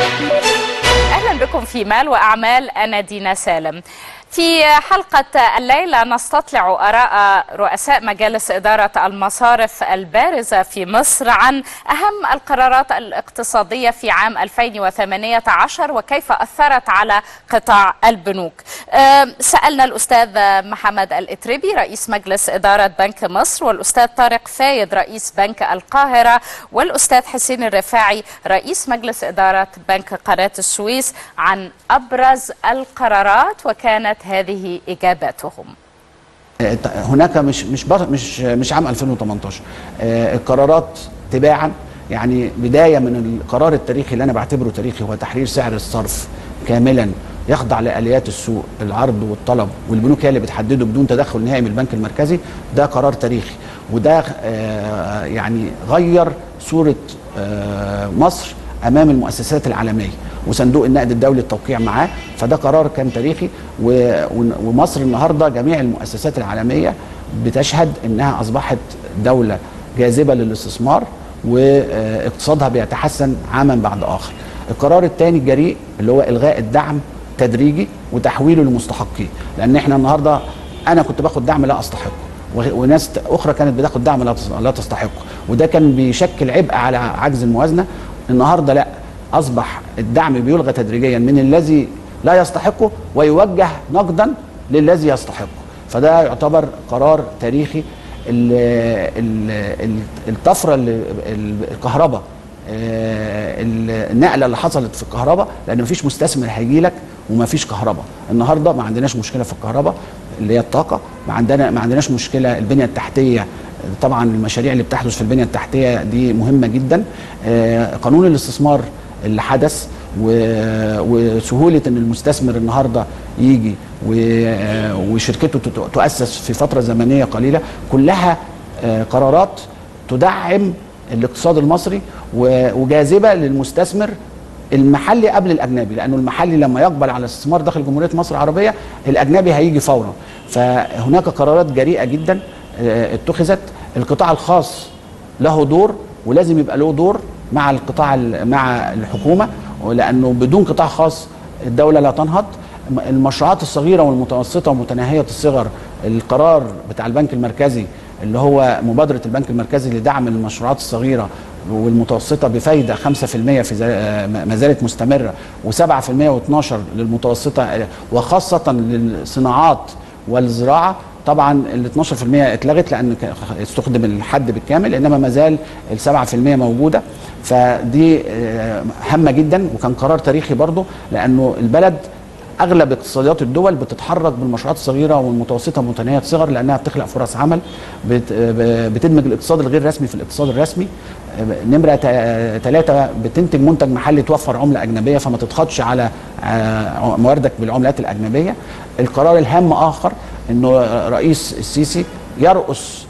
اهلا بكم في مال واعمال انا دينا سالم في حلقة الليلة نستطلع آراء رؤساء مجالس إدارة المصارف البارزة في مصر عن أهم القرارات الاقتصادية في عام 2018 وكيف أثرت على قطاع البنوك سألنا الأستاذ محمد الإتربي رئيس مجلس إدارة بنك مصر والأستاذ طارق فايد رئيس بنك القاهرة والأستاذ حسين الرفاعي رئيس مجلس إدارة بنك قناة السويس عن أبرز القرارات وكانت هذه اجاباتهم هناك مش مش مش مش عام 2018 القرارات تباعا يعني بدايه من القرار التاريخي اللي انا بعتبره تاريخي هو تحرير سعر الصرف كاملا يخضع لاليات السوق العرض والطلب والبنوك هي اللي بتحدده بدون تدخل نهائي من البنك المركزي ده قرار تاريخي وده يعني غير صوره مصر امام المؤسسات العالميه وصندوق النقد الدولي التوقيع معاه فده قرار كان تاريخي ومصر النهارده جميع المؤسسات العالميه بتشهد انها اصبحت دوله جاذبه للاستثمار واقتصادها بيتحسن عاما بعد اخر. القرار الثاني الجريء اللي هو الغاء الدعم تدريجي وتحويله للمستحقين لان احنا النهارده انا كنت باخد دعم لا استحقه وناس اخرى كانت بتاخد دعم لا تستحقه وده كان بيشكل عبء على عجز الموازنه النهارده لا اصبح الدعم بيلغى تدريجيا من الذي لا يستحقه ويوجه نقدا للذي يستحقه فده يعتبر قرار تاريخي الطفره الكهرباء النقله اللي حصلت في الكهرباء لان مفيش مستثمر هيجي لك ومفيش كهرباء النهارده ما عندناش مشكله في الكهرباء اللي هي الطاقه ما عندنا ما عندناش مشكله البنيه التحتيه طبعا المشاريع اللي بتحدث في البنيه التحتيه دي مهمه جدا قانون الاستثمار اللي حدث وسهوله ان المستثمر النهارده يجي وشركته تؤسس في فتره زمنيه قليله كلها قرارات تدعم الاقتصاد المصري وجاذبه للمستثمر المحلي قبل الاجنبي لانه المحلي لما يقبل على الاستثمار داخل جمهوريه مصر العربيه الاجنبي هيجي فورا فهناك قرارات جريئه جدا اتخذت القطاع الخاص له دور ولازم يبقى له دور مع القطاع مع الحكومه لانه بدون قطاع خاص الدوله لا تنهض المشروعات الصغيره والمتوسطه ومتناهيه الصغر القرار بتاع البنك المركزي اللي هو مبادره البنك المركزي لدعم المشروعات الصغيره والمتوسطه بفايده 5% في ما زالت مستمره و7% و12 للمتوسطه وخاصه للصناعات والزراعه طبعا ال 12% اتلغت لان استخدم الحد بالكامل انما ما زال ال 7% موجوده فدي هامه جدا وكان قرار تاريخي برضه لانه البلد اغلب اقتصاديات الدول بتتحرك بالمشروعات الصغيره والمتوسطه ومتناهيه الصغر لانها بتخلق فرص عمل بتدمج الاقتصاد الغير رسمي في الاقتصاد الرسمي نمره ثلاثه بتنتج منتج محلي توفر عمله اجنبيه فما تضغطش على مواردك بالعملات الاجنبيه القرار الهام اخر انه رئيس السيسي يرأس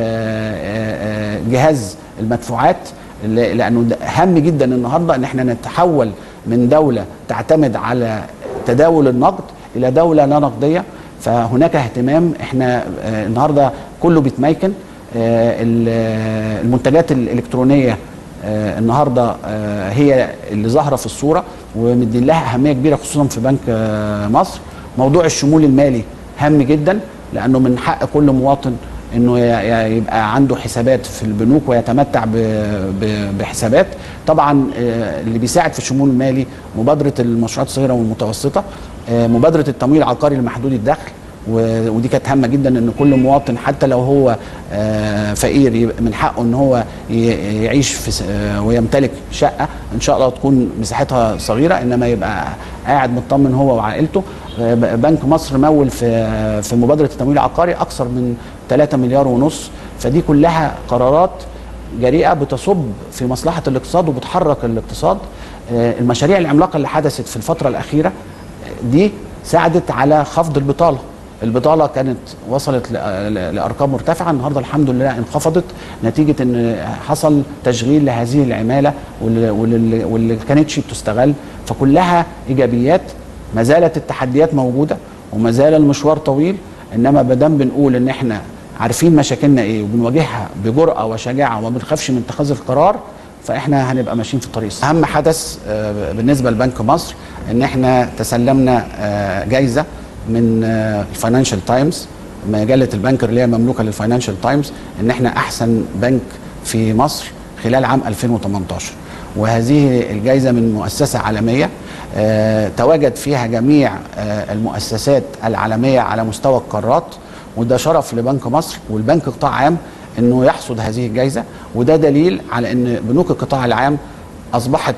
جهاز المدفوعات لانه هام جدا النهارده ان احنا نتحول من دوله تعتمد على تداول النقد الى دوله لا نقديه فهناك اهتمام احنا النهارده كله بيتميكن المنتجات الالكترونيه النهارده هي اللي ظاهره في الصوره ومدين لها اهميه كبيره خصوصا في بنك مصر موضوع الشمول المالي هام جدا لانه من حق كل مواطن انه يبقى عنده حسابات في البنوك ويتمتع بحسابات طبعا اللي بيساعد في الشمول المالي مبادره المشروعات الصغيره والمتوسطه مبادره التمويل العقاري لمحدود الدخل ودي كانت هامه جدا ان كل مواطن حتى لو هو فقير يبقى من حقه ان هو يعيش في ويمتلك شقه ان شاء الله تكون مساحتها صغيره انما يبقى قاعد مطمن هو وعائلته بنك مصر مول في في مبادره التمويل العقاري اكثر من 3 مليار ونص فدي كلها قرارات جريئه بتصب في مصلحه الاقتصاد وبتحرك الاقتصاد المشاريع العملاقه اللي حدثت في الفتره الاخيره دي ساعدت على خفض البطاله البطاله كانت وصلت لارقام مرتفعه النهارده الحمد لله انخفضت نتيجه ان حصل تشغيل لهذه العماله واللي, واللي كانتش بتستغل فكلها ايجابيات ما زالت التحديات موجوده وما زال المشوار طويل انما ما دام بنقول ان احنا عارفين مشاكلنا ايه وبنواجهها بجرأه وشجاعه وما بنخافش من اتخاذ القرار فاحنا هنبقى ماشيين في الطريق الصح. اهم حدث آه، بالنسبه لبنك مصر ان احنا تسلمنا آه، جايزه من الفاينانشال تايمز مجله البنك اللي هي مملوكه للفاينانشال تايمز ان احنا احسن بنك في مصر خلال عام 2018 وهذه الجائزه من مؤسسه عالميه آه، تواجد فيها جميع آه، المؤسسات العالميه على مستوى القارات وده شرف لبنك مصر والبنك قطاع عام انه يحصد هذه الجائزه وده دليل على ان بنوك القطاع العام اصبحت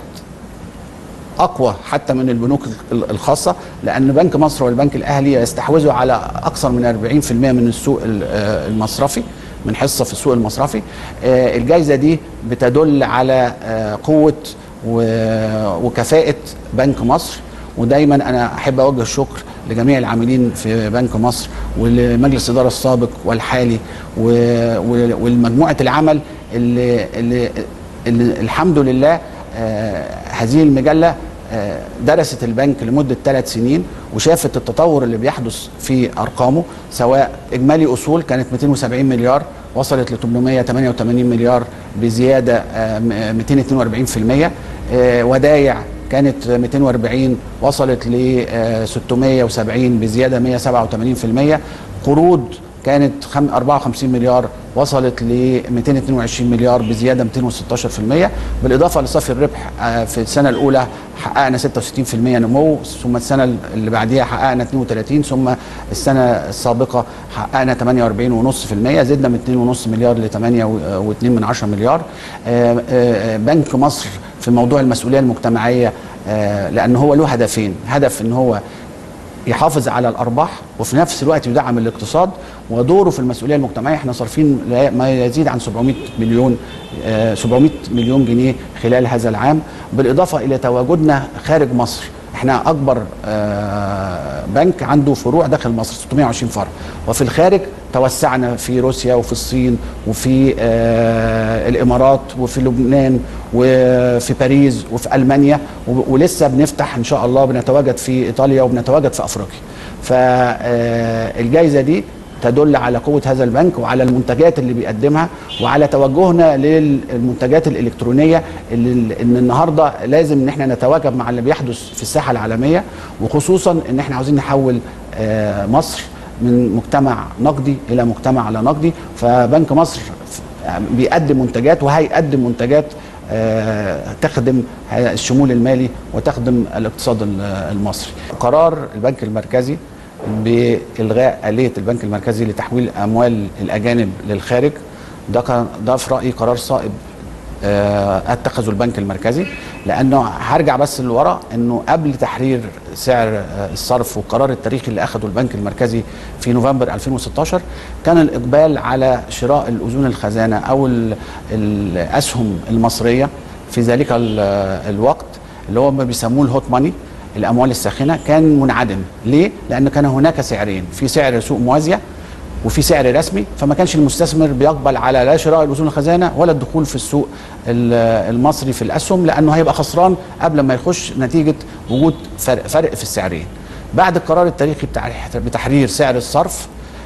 اقوى حتى من البنوك ال- الخاصه لان بنك مصر والبنك الاهلي يستحوذوا على اكثر من 40% من السوق ال- آه المصرفي من حصه في السوق المصرفي آه، الجائزه دي بتدل على آه، قوه و- وكفاءه بنك مصر ودايما انا احب اوجه الشكر لجميع العاملين في بنك مصر ولمجلس الاداره السابق والحالي و- و- والمجموعه العمل اللي, اللي, اللي الحمد لله آه، هذه المجله آه، درست البنك لمده ثلاث سنين وشافت التطور اللي بيحدث في ارقامه سواء اجمالي اصول كانت 270 مليار وصلت ل 888 مليار بزياده آه، م- 242% آه، ودايع كانت 240 وصلت ل آه، 670 بزياده 187% قروض كانت خم- 54 مليار وصلت ل 222 مليار بزياده 216% بالاضافه لصافي الربح آه، في السنه الاولى حققنا 66% نمو ثم السنه اللي بعديها حققنا 32 ثم السنه السابقه حققنا 48.5% زدنا من 2.5 مليار ل 8.2 من 10 مليار آه، آه، بنك مصر في موضوع المسؤوليه المجتمعيه آه، لان هو له هدفين هدف ان هو يحافظ على الارباح وفي نفس الوقت يدعم الاقتصاد ودوره في المسؤوليه المجتمعيه احنا صارفين لا- ما يزيد عن 700 مليون آه، 700 مليون جنيه خلال هذا العام بالاضافه الى تواجدنا خارج مصر احنا اكبر آه، بنك عنده فروع داخل مصر 620 فرع وفي الخارج توسعنا في روسيا وفي الصين وفي آه، الامارات وفي لبنان وفي باريس وفي المانيا و- ولسه بنفتح ان شاء الله بنتواجد في ايطاليا وبنتواجد في افريقيا فالجائزه دي تدل على قوه هذا البنك وعلى المنتجات اللي بيقدمها وعلى توجهنا للمنتجات الالكترونيه اللي ان النهارده لازم ان احنا نتواكب مع اللي بيحدث في الساحه العالميه وخصوصا ان احنا عاوزين نحول آه، مصر من مجتمع نقدي الى مجتمع لا نقدي فبنك مصر بيقدم منتجات وهيقدم منتجات آه، تخدم الشمول المالي وتخدم الاقتصاد ال- المصري قرار البنك المركزي بإلغاء آلية البنك المركزي لتحويل أموال الأجانب للخارج ده كان ده في رأيي قرار صائب آه، اتخذه البنك المركزي لانه هرجع بس لورا انه قبل تحرير سعر آه، الصرف والقرار التاريخي اللي اخذه البنك المركزي في نوفمبر 2016 كان الاقبال على شراء الاذون الخزانه او ال- الاسهم المصريه في ذلك ال- الوقت اللي هو ما بيسموه الهوت ماني الاموال الساخنه كان منعدم ليه لان كان هناك سعرين في سعر سوق موازيه وفي سعر رسمي فما كانش المستثمر بيقبل على لا شراء الاذون الخزانه ولا الدخول في السوق ال- المصري في الاسهم لانه هيبقى خسران قبل ما يخش نتيجه وجود فرق, فرق في السعرين. بعد القرار التاريخي بتاع بتحرير سعر الصرف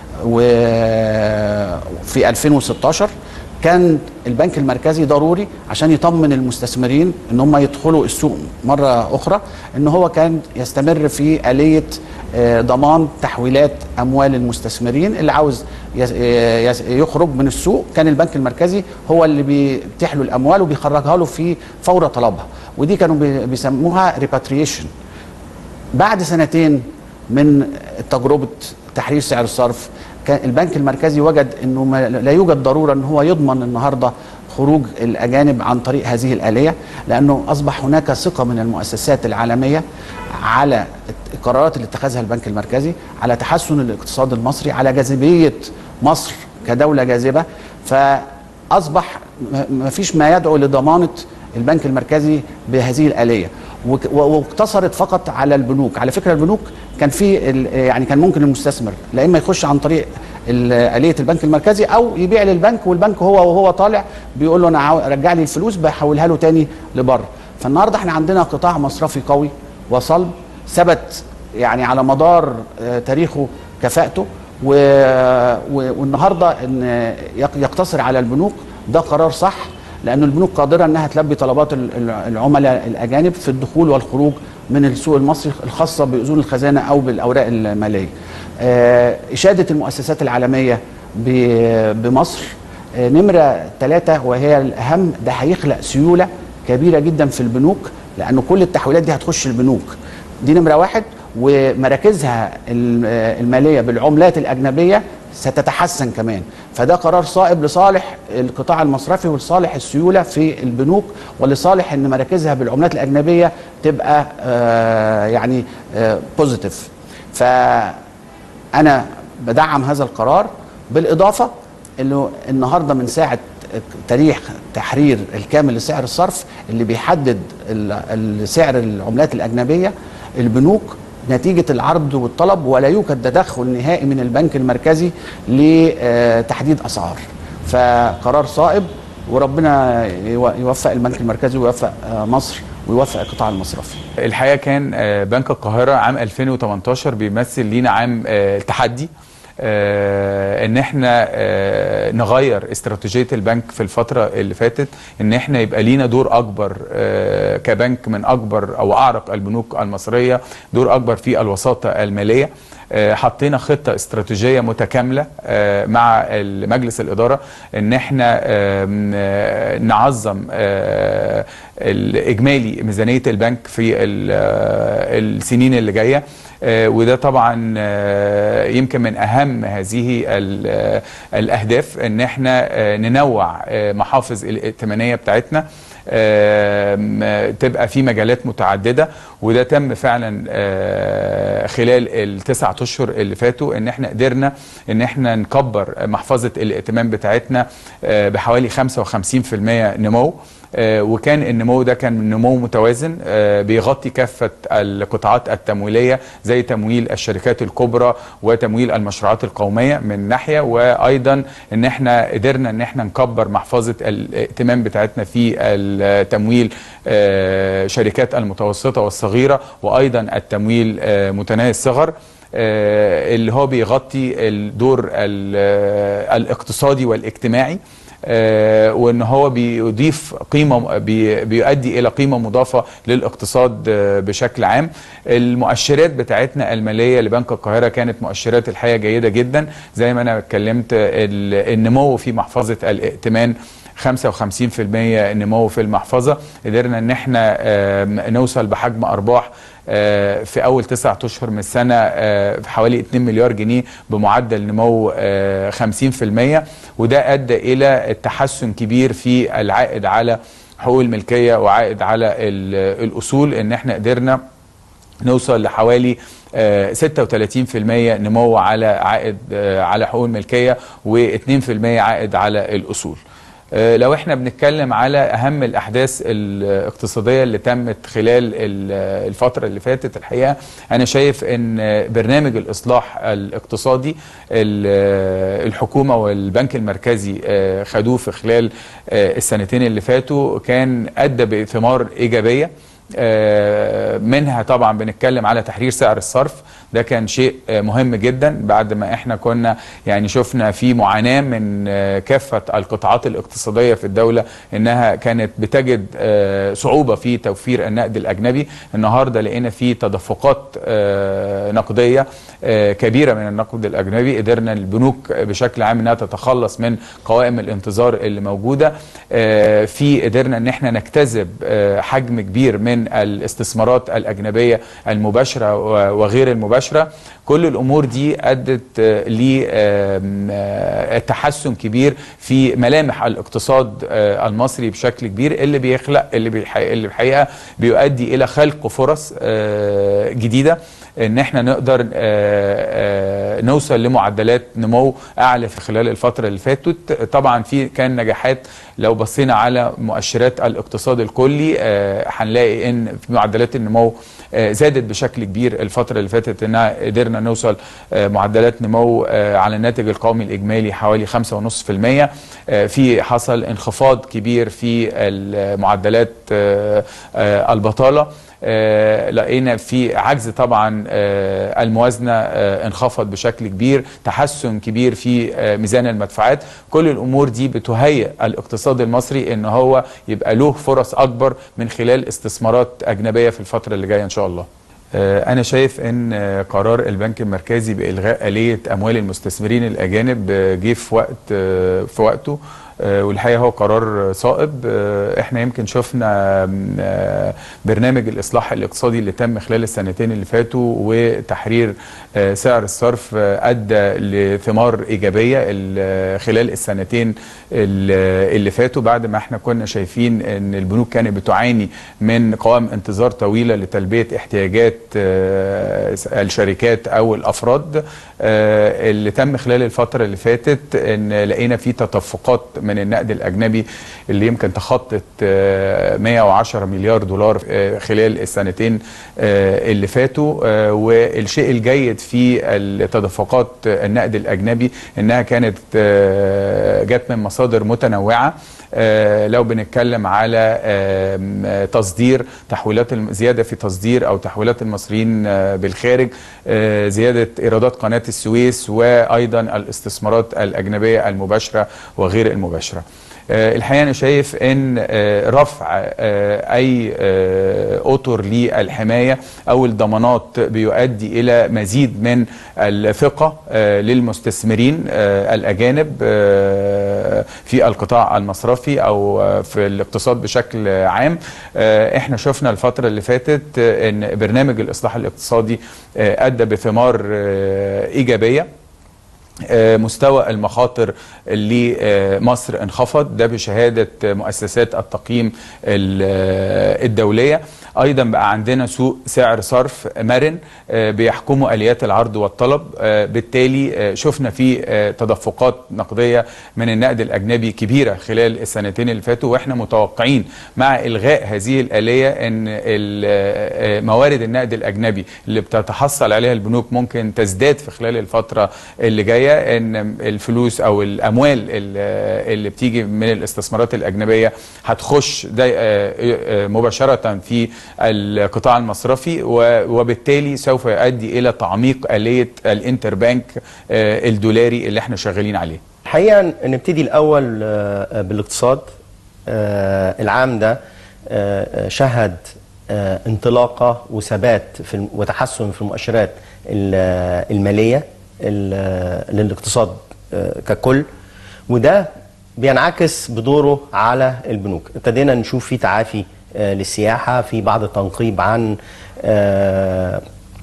وفي 2016 كان البنك المركزي ضروري عشان يطمن المستثمرين ان هم يدخلوا السوق مره اخرى ان هو كان يستمر في اليه آه، ضمان تحويلات اموال المستثمرين اللي عاوز يس- يس- يخرج من السوق كان البنك المركزي هو اللي بيتيح له الاموال وبيخرجها له في فور طلبها ودي كانوا بي- بيسموها ريباتريشن بعد سنتين من تجربه تحرير سعر الصرف كان البنك المركزي وجد انه ما لا يوجد ضروره ان هو يضمن النهارده خروج الاجانب عن طريق هذه الاليه لانه اصبح هناك ثقه من المؤسسات العالميه على القرارات اللي اتخذها البنك المركزي على تحسن الاقتصاد المصري على جاذبيه مصر كدوله جاذبه فاصبح ما فيش ما يدعو لضمانه البنك المركزي بهذه الاليه وك- و- واقتصرت فقط على البنوك على فكره البنوك كان في ال- يعني كان ممكن المستثمر لا اما يخش عن طريق ال- آلية البنك المركزي أو يبيع للبنك والبنك هو وهو طالع بيقول له أنا عاو- رجع لي الفلوس بحولها له تاني لبره فالنهارده احنا عندنا قطاع مصرفي قوي وصلب ثبت يعني على مدار آه، تاريخه كفاءته و- و- والنهارده ان يق- يقتصر على البنوك ده قرار صح لأن البنوك قادرة أنها تلبي طلبات ال- ال- العملاء الأجانب في الدخول والخروج من السوق المصري الخاصة بأذون الخزانة أو بالأوراق المالية آه، إشادة المؤسسات العالمية ب- بمصر آه، نمرة ثلاثة وهي الأهم ده هيخلق سيولة كبيرة جدا في البنوك لأن كل التحويلات دي هتخش البنوك دي نمرة واحد ومراكزها ال- آه، المالية بالعملات الأجنبية ستتحسن كمان فده قرار صائب لصالح القطاع المصرفي ولصالح السيولة في البنوك ولصالح ان مراكزها بالعملات الأجنبية تبقى آه، يعني بوزيتيف فأنا بدعم هذا القرار بالإضافة انه النهارده من ساعه تاريخ تحرير الكامل لسعر الصرف اللي بيحدد ال- ال- سعر العملات الاجنبيه البنوك نتيجه العرض والطلب ولا يوجد تدخل نهائي من البنك المركزي لتحديد اسعار فقرار صائب وربنا يو- يوفق البنك المركزي ويوفق آه، مصر ويوفق القطاع المصرفي الحقيقه كان آه، بنك القاهره عام 2018 بيمثل لينا عام آه، التحدي آه، ان احنا آه، نغير استراتيجيه البنك في الفتره اللي فاتت ان احنا يبقى لينا دور اكبر آه، كبنك من اكبر او اعرق البنوك المصريه دور اكبر في الوساطه الماليه آه، حطينا خطه استراتيجيه متكامله آه، مع مجلس الاداره ان احنا آم، آه، نعظم آه، الاجمالي ميزانيه البنك في ال- آه، السنين اللي جايه آه، وده طبعا آه، يمكن من اهم هذه ال- آه، الاهداف ان احنا آه، ننوع آه، محافظ الائتمانيه بتاعتنا آم، آه، تبقى في مجالات متعدده وده تم فعلا آه، خلال التسعة اشهر اللي فاتوا ان احنا قدرنا ان احنا نكبر محفظه الائتمان بتاعتنا آه، بحوالي 55% نمو آه، وكان النمو ده كان نمو متوازن آه، بيغطي كافة القطاعات التمويلية زي تمويل الشركات الكبرى وتمويل المشروعات القومية من ناحية وأيضا ان احنا قدرنا ان احنا نكبر محفظة الائتمان بتاعتنا في التمويل آه، شركات المتوسطة والصغيرة وأيضا التمويل آه، متناهي الصغر آه، اللي هو بيغطي الدور ال- آه، الاقتصادي والاجتماعي آه، وان هو بيضيف قيمه بي- بيؤدي الى قيمه مضافه للاقتصاد آه، بشكل عام المؤشرات بتاعتنا الماليه لبنك القاهره كانت مؤشرات الحقيقه جيده جدا زي ما انا اتكلمت ال- النمو في محفظه الائتمان 55% نمو في المحفظه قدرنا ان احنا آم، نوصل بحجم ارباح آه، في اول تسعة اشهر من السنه آه، في حوالي 2 مليار جنيه بمعدل نمو آه، 50% وده ادى الى التحسن كبير في العائد على حقوق الملكيه وعائد على ال- الاصول ان احنا قدرنا نوصل لحوالي آه، 36% نمو على عائد آه، على حقوق الملكيه و2% عائد على الاصول. آه، لو احنا بنتكلم على اهم الاحداث الاقتصاديه اللي تمت خلال ال- الفتره اللي فاتت الحقيقه انا شايف ان برنامج الاصلاح الاقتصادي ال- الحكومه والبنك المركزي آه، خدوه في خلال آه، السنتين اللي فاتوا كان ادى بثمار ايجابيه آه، منها طبعا بنتكلم على تحرير سعر الصرف ده كان شيء آه، مهم جدا بعد ما احنا كنا يعني شفنا في معاناة من آه، كافة القطاعات الاقتصادية في الدولة انها كانت بتجد آه، صعوبة في توفير النقد الاجنبي النهاردة لقينا في تدفقات آه، نقدية آه، كبيرة من النقد الاجنبي قدرنا البنوك بشكل عام انها تتخلص من قوائم الانتظار اللي موجودة آه، في قدرنا ان احنا نجتذب آه، حجم كبير من الاستثمارات الاجنبيه المباشره و- وغير المباشره كل الامور دي ادت لتحسن كبير في ملامح الاقتصاد آه، المصري بشكل كبير اللي بيخلق اللي بيح- اللي الحقيقه بيؤدي الى خلق فرص آه، جديده ان احنا نقدر آه، آه، نوصل لمعدلات نمو اعلى في خلال الفتره اللي فاتت طبعا في كان نجاحات لو بصينا على مؤشرات الاقتصاد الكلي آه، هنلاقي ان في معدلات النمو آه، زادت بشكل كبير الفتره اللي فاتت انها قدرنا نوصل آه، معدلات نمو آه، على الناتج القومي الاجمالي حوالي 5.5% آه، في حصل انخفاض كبير في المعدلات آه، آه، البطاله آه، لقينا في عجز طبعا طبعا آه، الموازنه آه، انخفض بشكل كبير تحسن كبير في آه، ميزان المدفوعات كل الامور دي بتهيئ الاقتصاد المصري ان هو يبقى له فرص اكبر من خلال استثمارات اجنبيه في الفتره اللي جايه ان شاء الله آه، أنا شايف إن آه، قرار البنك المركزي بإلغاء آلية أموال المستثمرين الأجانب آه، جه في وقت آه، في وقته آه، والحقيقة هو قرار صائب آه، احنا يمكن شفنا آم، آه، برنامج الإصلاح الاقتصادي اللي تم خلال السنتين اللي فاتوا وتحرير آه، سعر الصرف آه، أدى لثمار إيجابية ال- خلال السنتين ال- اللي فاتوا بعد ما احنا كنا شايفين ان البنوك كانت بتعاني من قوائم انتظار طويله لتلبيه احتياجات آه، الشركات او الافراد آه، اللي تم خلال الفتره اللي فاتت ان لقينا في تدفقات من النقد الاجنبي اللي يمكن تخطت آه، 110 مليار دولار آه، خلال السنتين آه، اللي فاتوا آه، والشيء الجيد في التدفقات النقد الاجنبي انها كانت آه، جت من مصادر متنوعه آه، لو بنتكلم على آم، تصدير تحويلات الم- زياده في تصدير او تحويلات المصريين آه، بالخارج آه، زياده ايرادات قناه السويس وايضا الاستثمارات الاجنبيه المباشره وغير المباشره آه، الحقيقه انا شايف ان آه، رفع آه، اي آه، اطر للحمايه او الضمانات بيؤدي الى مزيد من الثقه آه، للمستثمرين آه، الاجانب آه، في القطاع المصرفي او آه، في الاقتصاد بشكل عام آه، احنا شفنا الفتره اللي فاتت آه، ان برنامج الاصلاح الاقتصادي آه، ادى بثمار آه، ايجابيه آه، مستوى المخاطر اللي آه، مصر انخفض ده بشهادة آه، مؤسسات التقييم ال- آه، الدولية أيضا بقى عندنا سوق سعر صرف مرن آه، بيحكمه آليات العرض والطلب آه، بالتالي آه، شفنا في آه، تدفقات نقدية من النقد الأجنبي كبيرة خلال السنتين اللي فاتوا وإحنا متوقعين مع إلغاء هذه الآلية أن ال- آه، آه، موارد النقد الأجنبي اللي بتتحصل عليها البنوك ممكن تزداد في خلال الفترة اللي جاية ان الفلوس او الاموال ال- اللي بتيجي من الاستثمارات الاجنبيه هتخش ده آه، آه، مباشره في القطاع المصرفي و- وبالتالي سوف يؤدي الى تعميق اليه الانتر بانك آه، الدولاري اللي احنا شغالين عليه الحقيقه نبتدي الاول آه، بالاقتصاد آه، العام ده آه، شهد آه، انطلاقه وثبات في الم- وتحسن في المؤشرات ال- الماليه ال- للاقتصاد آه، ككل وده بينعكس بدوره على البنوك ابتدينا نشوف في تعافي آه، للسياحه في بعض التنقيب عن آه،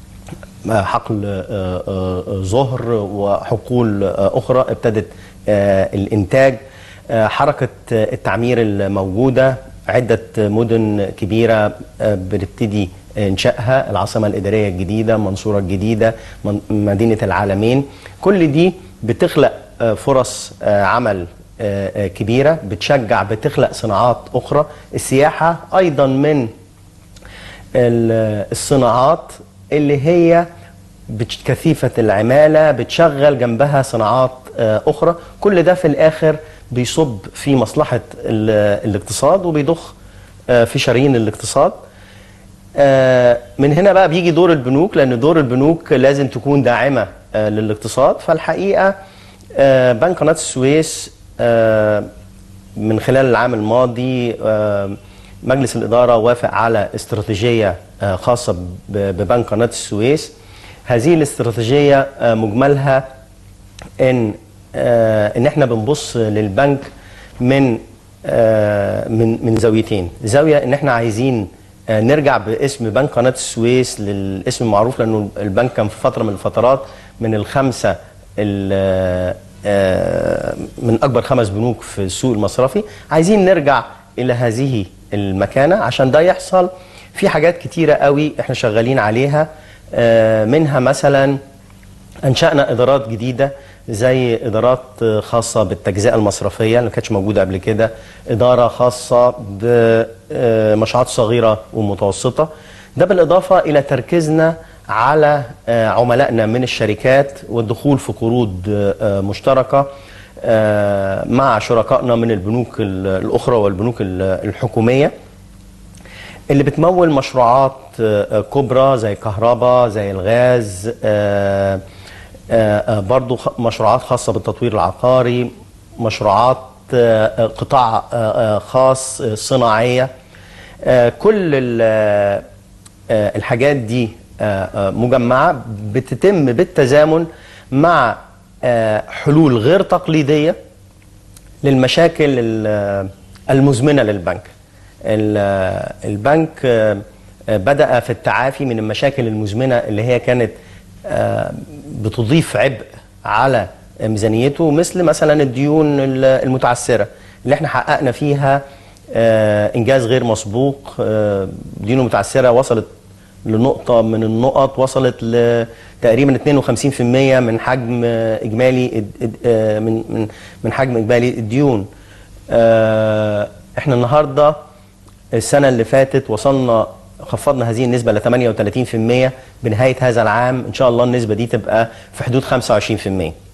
حقل آه، آه، ظهر وحقول آه، أخرى ابتدت آه، الإنتاج آه، حركة آه، التعمير الموجودة عدة مدن كبيرة آه، بنبتدي إنشائها العاصمة الإدارية الجديدة منصورة الجديدة من- مدينة العالمين كل دي بتخلق آه، فرص آه، عمل آه، آه، كبيرة بتشجع بتخلق صناعات أخرى السياحة أيضا من ال- الصناعات اللي هي بت- كثيفة العمالة بتشغل جنبها صناعات آه، أخرى كل ده في الآخر بيصب في مصلحة ال- الاقتصاد وبيضخ آه، في شرايين الاقتصاد آه، من هنا بقى بيجي دور البنوك لأن دور البنوك لازم تكون داعمة آه، للاقتصاد فالحقيقة آه، بنك قناة السويس آه، من خلال العام الماضي آه، مجلس الإدارة وافق على استراتيجية آه، خاصة ب- ببنك قناة السويس هذه الاستراتيجية آه، مجملها ان آه، ان احنا بنبص للبنك من آه، من من زاويتين زاويه ان احنا عايزين آه، نرجع باسم بنك قناه السويس للاسم المعروف لانه البنك كان في فتره من الفترات من الخمسه ال- آه، من اكبر خمس بنوك في السوق المصرفي عايزين نرجع الى هذه المكانه عشان ده يحصل في حاجات كتيره قوي احنا شغالين عليها آه، منها مثلا انشانا ادارات جديده زي ادارات خاصه بالتجزئه المصرفيه اللي ما كانتش موجوده قبل كده اداره خاصه بمشروعات صغيره ومتوسطه ده بالاضافه الى تركيزنا على آه، عملائنا من الشركات والدخول في قروض آه، مشتركه آه، مع شركائنا من البنوك ال- الاخرى والبنوك ال- الحكوميه اللي بتمول مشروعات آه، آه، كبرى زي الكهرباء زي الغاز آه، آه، آه، برضو خ- مشروعات خاصة بالتطوير العقاري مشروعات آه، آه، قطاع آه، آه، خاص آه، صناعية آه، كل ال- آه، آه، الحاجات دي آه، آه، مجمعة بتتم بالتزامن مع آه، حلول غير تقليدية للمشاكل ال- المزمنة للبنك ال- البنك آه، آه، بدأ في التعافي من المشاكل المزمنة اللي هي كانت آه، بتضيف عبء على ميزانيته مثل مثلا الديون ال- المتعثرة اللي احنا حققنا فيها آه، إنجاز غير مسبوق آه، الديون المتعثرة وصلت لنقطة من النقط وصلت لتقريبا 52% من حجم آه، إجمالي الد- الد- آه، من من من حجم إجمالي الديون. آه، احنا النهارده السنة اللي فاتت وصلنا خفضنا هذه النسبة ل 38% بنهاية هذا العام إن شاء الله النسبة دي تبقى في حدود 25%.